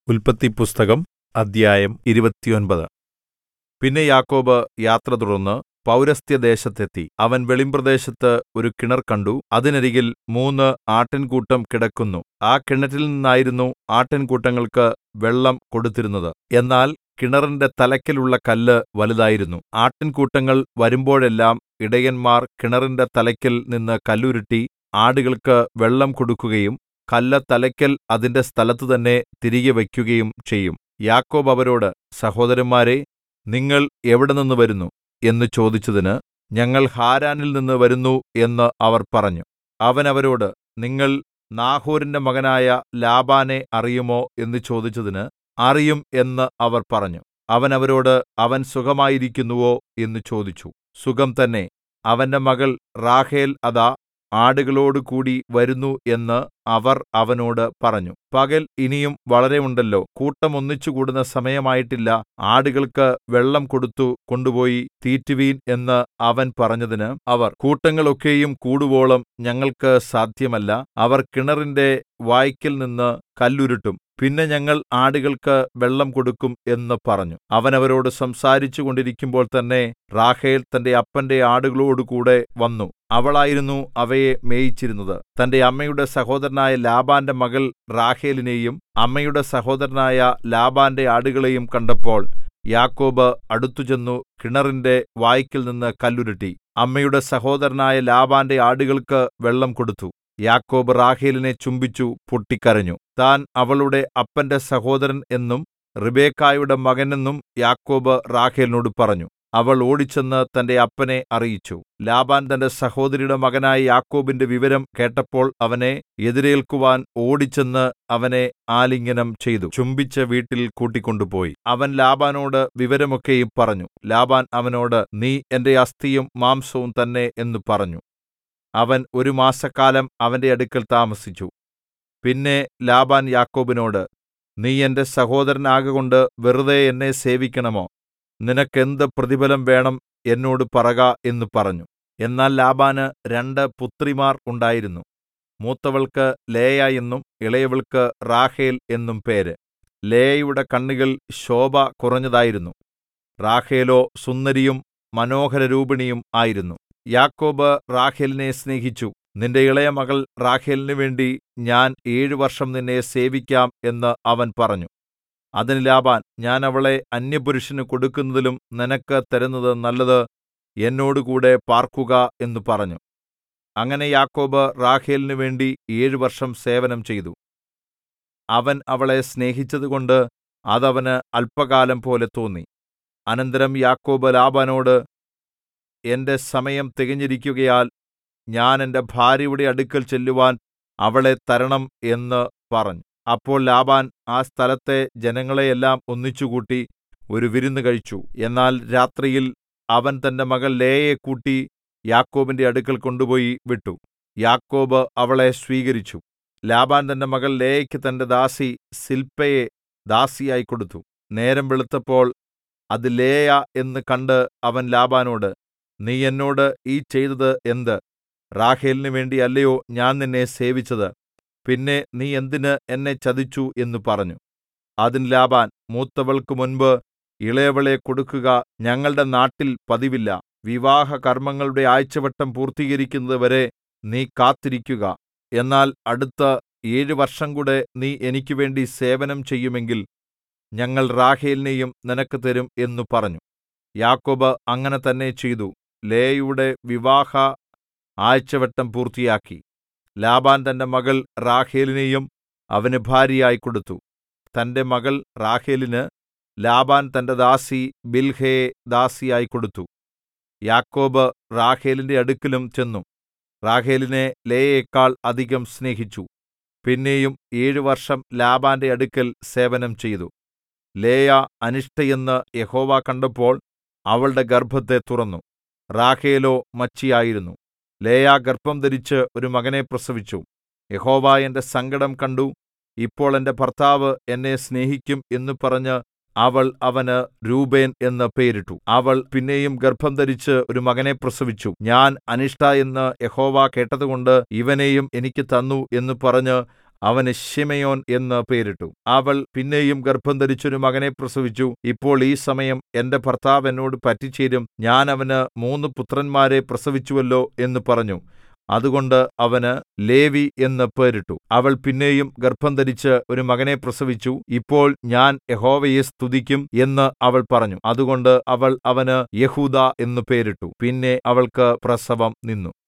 ഉല്പത്തിപ്പുസ്തകം അദ്ധ്യായം ഇരുപത്തൊമ്പത് പിന്നെ യാക്കോബ് യാത്ര തുടർന്ന് പൗരസ്ത്യദേശത്തെത്തി അവൻ വെളിമ്പ്രദേശത്ത് ഒരു കിണർ കണ്ടു അതിനരികിൽ മൂന്ന് ആട്ടിൻകൂട്ടം കിടക്കുന്നു ആ കിണറ്റിൽ നിന്നായിരുന്നു ആട്ടിൻകൂട്ടങ്ങൾക്ക് വെള്ളം കൊടുത്തിരുന്നത് എന്നാൽ കിണറിന്റെ തലക്കലുള്ള കല്ല് വലുതായിരുന്നു ആട്ടിൻകൂട്ടങ്ങൾ വരുമ്പോഴെല്ലാം ഇടയന്മാർ കിണറിന്റെ തലയ്ക്കൽ നിന്ന് കല്ലുരുട്ടി ആടുകൾക്ക് വെള്ളം കൊടുക്കുകയും കല്ല് തലയ്ക്കൽ അതിന്റെ സ്ഥലത്തുതന്നെ തിരികെ വയ്ക്കുകയും ചെയ്യും യാക്കോബ് അവരോട് സഹോദരന്മാരേ നിങ്ങൾ എവിടെനിന്ന് വരുന്നു എന്ന് ചോദിച്ചതിന് ഞങ്ങൾ ഹാരാനിൽ നിന്ന് വരുന്നു എന്ന് അവർ പറഞ്ഞു അവൻ അവരോട് നിങ്ങൾ നാഹോരിന്റെ മകനായ ലാബാനെ അറിയുമോ എന്ന് ചോദിച്ചതിന് അറിയും എന്ന് അവർ പറഞ്ഞു അവൻ അവരോട് അവൻ സുഖമായിരിക്കുന്നുവോ എന്ന് ചോദിച്ചു സുഖം തന്നെ അവന്റെ മകൾ റാഹേൽ അതാ ആടുകളോടുകൂടി വരുന്നു എന്ന് അവർ അവനോട് പറഞ്ഞു പകൽ ഇനിയും വളരെ ഉണ്ടല്ലോ കൂട്ടം ഒന്നിച്ചുകൂടുന്ന സമയമായിട്ടില്ല ആടുകൾക്ക് വെള്ളം കൊടുത്തു കൊണ്ടുപോയി തീറ്റുവിൻ എന്ന് അവൻ പറഞ്ഞതിന് അവർ കൂട്ടങ്ങൾ ഒക്കെയും കൂടുവോളം ഞങ്ങൾക്ക് സാധ്യമല്ല അവർ കിണറിന്റെ വായ്ക്കൽ നിന്ന് കല്ലുരുട്ടും പിന്നെ ഞങ്ങൾ ആടുകൾക്ക് വെള്ളം കൊടുക്കും എന്ന് പറഞ്ഞു അവൻ അവരോട് സംസാരിച്ചു കൊണ്ടിരിക്കുമ്പോൾ തന്നെ റാഹേൽ തന്റെ അപ്പന്റെ ആടുകളോടുകൂടെ വന്നു അവളായിരുന്നു അവയെ മേയിച്ചിരുന്നത് തന്റെ അമ്മയുടെ സഹോദരനായ ലാബാന്റെ മകൾ റാഹേലിനെയും അമ്മയുടെ സഹോദരനായ ലാബാന്റെ ആടുകളെയും കണ്ടപ്പോൾ യാക്കോബ് അടുത്തുചെന്നു കിണറിന്റെ വായ്ക്കൽ നിന്ന് കല്ലുരുട്ടി അമ്മയുടെ സഹോദരനായ ലാബാന്റെ ആടുകൾക്ക് വെള്ളം കൊടുത്തു യാക്കോബ് റാഹേലിനെ ചുംബിച്ചു പൊട്ടിക്കരഞ്ഞു താൻ അവളുടെ അപ്പന്റെ സഹോദരൻ എന്നും റിബേക്കായുടെ മകനെന്നും യാക്കോബ് റാഹേലിനോട് പറഞ്ഞു അവൾ ഓടിച്ചെന്ന് തന്റെ അപ്പനെ അറിയിച്ചു ലാബാൻ തന്റെ സഹോദരിയുടെ മകനായ യാക്കോബിന്റെ വിവരം കേട്ടപ്പോൾ അവനെ എതിരേൽക്കുവാൻ ഓടിച്ചെന്ന് അവനെ ആലിംഗനം ചെയ്തു ചുംബിച്ച് വീട്ടിൽ കൂട്ടിക്കൊണ്ടുപോയി അവൻ ലാബാനോട് വിവരമൊക്കെയും പറഞ്ഞു ലാബാൻ അവനോട് നീ എന്റെ അസ്ഥിയും മാംസവും തന്നെ എന്ന് പറഞ്ഞു അവൻ ഒരു മാസക്കാലം അവന്റെ അടുക്കൽ താമസിച്ചു പിന്നെ ലാബാൻ യാക്കോബിനോട് നീ എന്റെ സഹോദരനാകൊണ്ട് വെറുതെ എന്നെ സേവിക്കണമോ നിനക്കെന്ത് പ്രതിഫലം വേണം എന്നോട് പറക എന്ന് പറഞ്ഞു എന്നാൽ ലാബാന് രണ്ട് പുത്രിമാർ ഉണ്ടായിരുന്നു മൂത്തവൾക്ക് ലേയ എന്നും ഇളയവൾക്ക് റാഹേൽ എന്നും പേര് ലേയയുടെ കണ്ണുകൾ ശോഭ കുറഞ്ഞതായിരുന്നു റാഹേലോ സുന്ദരിയും മനോഹരരൂപിണിയും ആയിരുന്നു യാക്കോബ് റാഹേലിനെ സ്നേഹിച്ചു നിന്റെ ഇളയ മകൾ റാഹേലിനു വേണ്ടി ഞാൻ ഏഴു വർഷം നിന്നെ സേവിക്കാം എന്ന് അവൻ പറഞ്ഞു അതിന് ലാബാൻ ഞാൻ അവളെ അന്യപുരുഷന് കൊടുക്കുന്നതിലും നിനക്ക് തരുന്നത് നല്ലത് എന്നോടുകൂടെ പാർക്കുക എന്ന് പറഞ്ഞു അങ്ങനെ യാക്കോബ് റാഹേലിനു വേണ്ടി ഏഴു വർഷം സേവനം ചെയ്തു അവൻ അവളെ സ്നേഹിച്ചതുകൊണ്ട് അതവന് അല്പകാലം പോലെ തോന്നി അനന്തരം യാക്കോബ് ലാബാനോട് എന്റെ സമയം തികഞ്ഞിരിക്കുകയാൽ ഞാൻ എന്റെ ഭാര്യയുടെ അടുക്കൽ ചെല്ലുവാൻ അവളെ തരണം എന്ന് പറഞ്ഞു അപ്പോൾ ലാബാൻ ആ സ്ഥലത്തെ ജനങ്ങളെയെല്ലാം ഒന്നിച്ചുകൂട്ടി ഒരു വിരുന്ന് കഴിച്ചു എന്നാൽ രാത്രിയിൽ അവൻ തന്റെ മകൾ ലേയയെ കൂട്ടി യാക്കോബിന്റെ അടുക്കൽ കൊണ്ടുപോയി വിട്ടു യാക്കോബ് അവളെ സ്വീകരിച്ചു ലാബാൻ തന്റെ മകൾ ലേയയ്ക്ക് തന്റെ ദാസി സിൽപ്പയെ ദാസിയായി കൊടുത്തു നേരം വെളുത്തപ്പോൾ അത് ലേയ എന്ന് കണ്ട് അവൻ ലാബാനോട് നീ എന്നോട് ഈ ചെയ്തത് എന്ത് റാഹേലിനു വേണ്ടി അല്ലയോ ഞാൻ നിന്നെ സേവിച്ചത് പിന്നെ നീ എന്തിന് എന്നെ ചതിച്ചു എന്ന് പറഞ്ഞു അതിന് ലാബാൻ മൂത്തവൾക്ക് മുൻപ് ഇളയവളെ കൊടുക്കുക ഞങ്ങളുടെ നാട്ടിൽ പതിവില്ല വിവാഹ കർമ്മങ്ങളുടെ ആഴ്ചവട്ടം പൂർത്തീകരിക്കുന്നത് വരെ നീ കാത്തിരിക്കുക എന്നാൽ അടുത്ത ഏഴു വർഷം കൂടെ നീ എനിക്ക് വേണ്ടി സേവനം ചെയ്യുമെങ്കിൽ ഞങ്ങൾ റാഹേലിനെയും നിനക്ക് തരും എന്നു പറഞ്ഞു യാക്കോബ് അങ്ങനെ തന്നെ ചെയ്തു ലേയുടെ വിവാഹ ആഴ്ചവട്ടം പൂർത്തിയാക്കി ലാബാൻ തന്റെ മകൾ റാഹേലിനെയും അവന് ഭാര്യയായി കൊടുത്തു തന്റെ മകൾ റാഹേലിന് ലാബാൻ തന്റെ ദാസി ബിൽഹയെ ദാസിയായി കൊടുത്തു യാക്കോബ് റാഹേലിന്റെ അടുക്കലും ചെന്നു റാഹേലിനെ ലേയേക്കാൾ അധികം സ്നേഹിച്ചു പിന്നെയും ഏഴു വർഷം ലാബാന്റെ അടുക്കൽ സേവനം ചെയ്തു ലേയ അനിഷ്ടയെന്ന് യഹോവ കണ്ടപ്പോൾ അവളുടെ ഗർഭത്തെ തുറന്നു റാഹേലോ മച്ചിയായിരുന്നു ലേയ ഗർഭം ധരിച്ച് ഒരു മകനെ പ്രസവിച്ചു യഹോവ എന്റെ സങ്കടം കണ്ടു ഇപ്പോൾ എന്റെ ഭർത്താവ് എന്നെ സ്നേഹിക്കും എന്ന് പറഞ്ഞ് അവൾ അവന് രൂബേൻ എന്ന് പേരിട്ടു അവൾ പിന്നെയും ഗർഭം ധരിച്ച് ഒരു മകനെ പ്രസവിച്ചു ഞാൻ അനിഷ്ട എന്ന് യഹോവ കേട്ടതുകൊണ്ട് ഇവനെയും എനിക്ക് തന്നു എന്ന് പറഞ്ഞ് അവന് ശിമെയോൻ എന്ന് പേരിട്ടു അവൾ പിന്നെയും ഗർഭംധരിച്ച് ഒരു മകനെ പ്രസവിച്ചു ഇപ്പോൾ ഈ സമയം എന്റെ ഭർത്താവ് എന്നോട് പറ്റിച്ചേരും ഞാൻ അവന് മൂന്നു പുത്രന്മാരെ പ്രസവിച്ചുവല്ലോ എന്ന് പറഞ്ഞു അതുകൊണ്ട് അവന് ലേവി എന്ന് പേരിട്ടു അവൾ പിന്നെയും ഗർഭംധരിച്ച് ഒരു മകനെ പ്രസവിച്ചു ഇപ്പോൾ ഞാൻ യഹോവയെ സ്തുതിക്കും എന്ന് അവൾ പറഞ്ഞു അതുകൊണ്ട് അവൾ അവന് യെഹൂദാ എന്ന് പേരിട്ടു പിന്നെ അവൾക്ക് പ്രസവം നിന്നു